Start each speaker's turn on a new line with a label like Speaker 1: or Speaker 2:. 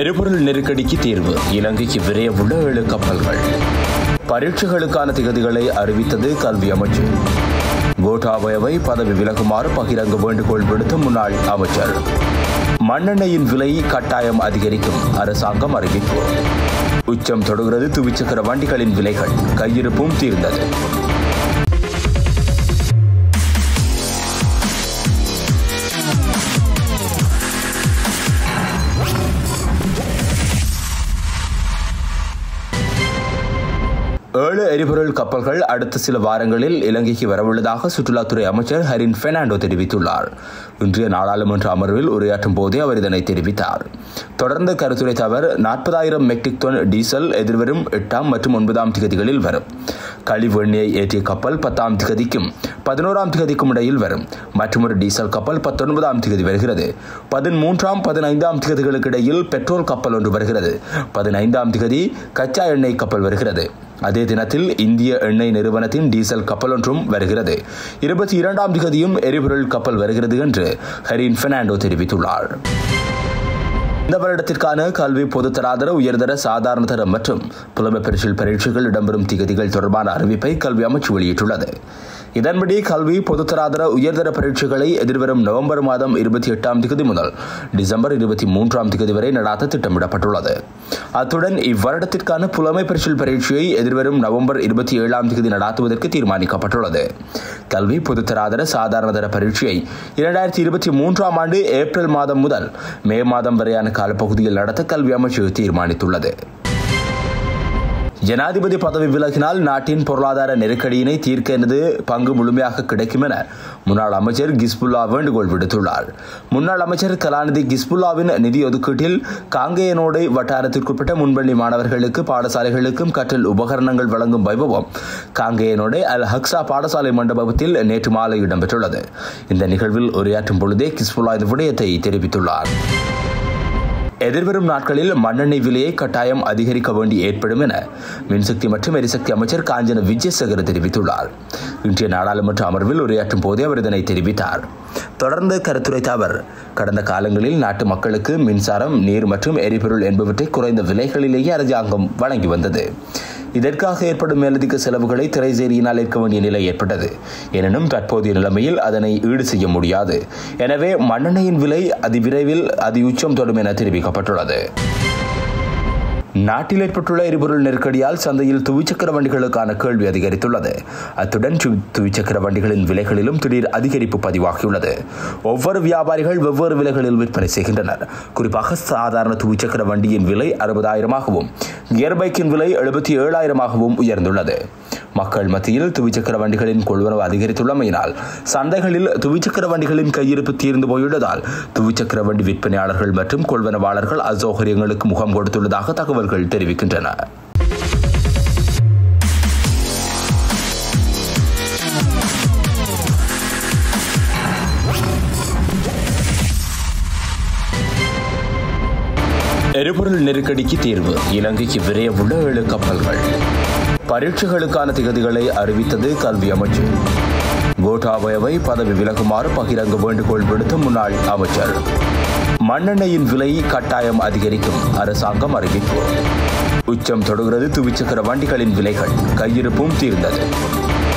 Speaker 1: எரிபொருள் நெருக்கடிக்கு தீர்வு இலங்கைக்கு விரைய உள்ள ஏழு கப்பல்கள் பரீட்சைகளுக்கான திகதிகளை அறிவித்தது கல்வி அமைச்சு கோட்டாபயவை பதவி விலகுமாறு பகிரங்க வேண்டுகோள் விடுத்த முன்னாள் அமைச்சர் மண்ணெண்ணெயின் விலை கட்டாயம் அதிகரிக்கும் அரசாங்கம் அறிவிப்பு உச்சம் தொடுகிறது துவிச்சக்கர வண்டிகளின் விலைகள் கையிருப்பும் தீர்ந்தது ஏழு எரிபொருள் கப்பல்கள் அடுத்த சில வாரங்களில் இலங்கைக்கு வரவுள்ளதாக சுற்றுலாத்துறை அமைச்சர் ஹரின் பெர்னாண்டோ தெரிவித்துள்ளார் இன்றைய நாடாளுமன்ற அமர்வில் உரையாற்றும் போதே அவர் இதனை தெரிவித்தார் தொடர்ந்து கருத்துரைத்த அவர் நாற்பதாயிரம் மெட்ரிக் டன் டீசல் எதிர்வரும் எட்டாம் மற்றும் ஒன்பதாம் திகதிகளில் வரும் கழிவு எண்ணெயை ஏற்றிய கப்பல் பத்தாம் திகதிக்கும் பதினோராம் திகதிக்கும் இடையில் வரும் மற்றொரு டீசல் கப்பல் பத்தொன்பதாம் திகதி வருகிறது பதிமூன்றாம் பதினைந்தாம் திகதிகளுக்கு இடையில் பெட்ரோல் கப்பல் ஒன்று வருகிறது பதினைந்தாம் திகதி கச்சா எண்ணெய் கப்பல் வருகிறது அதே தினத்தில் இந்திய எண்ணெய் நிறுவனத்தின் டீசல் கப்பல் ஒன்றும் வருகிறது இருபத்தி இரண்டாம் திகதியும் எரிபொருள் கப்பல் வருகிறது என்று ஹரின் பெர்னாண்டோ தெரிவித்துள்ளார் இந்த வருடத்திற்கான கல்வி பொதுத்தராதர உயர்தர சாதாரண தரம் மற்றும் புலமை பரிசில் பரீட்சைகள் இடம்பெறும் திகதிகள் தொடர்பான அறிவிப்பை கல்வி அமைச்சு வெளியிட்டுள்ளது இதன்படி கல்வி பொதுத்தராதர உயர்தர பரீட்சைகளை எதிர்வரும் நவம்பர் மாதம் இருபத்தி எட்டாம் திகதி முதல் டிசம்பர் இருபத்தி மூன்றாம் திகதி வரை நடாத்த திட்டமிடப்பட்டுள்ளது அத்துடன் இவ்வருடத்திற்கான புலமை பரிசில் பரீட்சையை எதிர்வரும் நவம்பர் இருபத்தி ஏழாம் தேதி நடாத்துவதற்கு தீர்மானிக்கப்பட்டுள்ளது கல்வி பொதுத்தராதர சாதாரண தர பரீட்சையை இரண்டாயிரத்தி இருபத்தி மூன்றாம் ஆண்டு ஏப்ரல் மாதம் முதல் மே மாதம் வரையான காலப்பகுதியில் நடத்த கல்வி அமைச்சு தீர்மானித்துள்ளது ஜனாதிபதி பதவி விலகினால் நாட்டின் பொருளாதார நெருக்கடியினை தீர்க்க எனது பங்கு முழுமையாக கிடைக்கும் என முன்னாள் அமைச்சர் கிஸ்புல்லா வேண்டுகோள் விடுத்துள்ளார் முன்னாள் அமைச்சர் கலாநிதி கிஸ்புல்லாவின் நிதி ஒதுக்கீட்டில் காங்கேயனோடை வட்டாரத்திற்குட்பட்ட முன்பள்ளி மாணவர்களுக்கு பாடசாலைகளுக்கும் கற்றல் உபகரணங்கள் வழங்கும் வைபவம் காங்கேயனோடை அல் ஹக்ஸா பாடசாலை மண்டபத்தில் நேற்று மாலை இடம்பெற்றுள்ளது இந்த நிகழ்வில் உரையாற்றும் பொழுதே கிஸ்புல்லா இந்த விடயத்தை தெரிவித்துள்ளார் எதிர்வரும் நாட்களில் மண்ணெண்ணெய் விலையை கட்டாயம் அதிகரிக்க வேண்டி ஏற்படும் என மின்சக்தி மற்றும் எரிசக்தி அமைச்சர் காஞ்சன விஜயசேகர் தெரிவித்துள்ளார் இன்றைய நாடாளுமன்ற அமர்வில் உரையாற்றும் போதே அவர் இதனை தெரிவித்தார் தொடர்ந்து கருத்துரைத்த அவர் கடந்த காலங்களில் நாட்டு மக்களுக்கு மின்சாரம் நீர் மற்றும் எரிபொருள் என்பவற்றை குறைந்த விலைகளிலேயே அரசாங்கம் வழங்கி வந்தது இதற்காக ஏற்படும் மேலதிக செலவுகளை திரைசேரியினால் ஏற்க வேண்டிய நிலை ஏற்பட்டது எனினும் தற்போதைய நிலைமையில் அதனை ஈடு செய்ய முடியாது எனவே மண்ணெண்ணெயின் விலை அதிவிரைவில் அதி உச்சம் தொடும் என தெரிவிக்கப்பட்டுள்ளது நாட்டில் ஏற்பட்டுள்ள எரிபொருள் நெருக்கடியால் சந்தையில் துவிச்சக்கர வண்டிகளுக்கான கேள்வி அதிகரித்துள்ளது அத்துடன் துவிச்சக்கர வண்டிகளின் விலைகளிலும் திடீர் அதிகரிப்பு பதிவாகியுள்ளது ஒவ்வொரு வியாபாரிகள் வெவ்வேறு விலைகளில் விற்பனை செய்கின்றனர் குறிப்பாக சாதாரண துவிச்சக்கர வண்டியின் விலை அறுபதாயிரமாகவும் கியர் பைக்கின் விலை எழுபத்தி ஏழாயிரமாகவும் உயர்ந்துள்ளது மக்கள் மத்தியில் துவிச்சக்கர வண்டிகளின் கொள்வனவு அதிகரித்துள்ளமையினால் சந்தைகளில் துவிச்சக்கர வண்டிகளின் கையிருப்பு தீர்ந்து போயுள்ளதால் துவிச்சக்கர வண்டி விற்பனையாளர்கள் மற்றும் கொள்வனவாளர்கள் அசௌகரியங்களுக்கு முகம் கொடுத்துள்ளதாக தகவல்கள் தெரிவிக்கின்றன எரிபொருள் நெருக்கடிக்கு தீர்வு இலங்கைக்கு விரைய உள்ள ஏழு கப்பல்கள் பரீட்சைகளுக்கான திகதிகளை அறிவித்தது கல்வி அமைச்சு கோட்டாபயவை பதவி விலகுமாறு பகிரங்க வேண்டுகோள் விடுத்த முன்னாள் அமைச்சர் மண்ணெண்ணெயின் விலை கட்டாயம் அதிகரிக்கும் அரசாங்கம் அறிவிப்பு உச்சம் தொடுகிறது துவிச்சக்கர வண்டிகளின் விலைகள் கையிருப்பும் தீர்ந்தது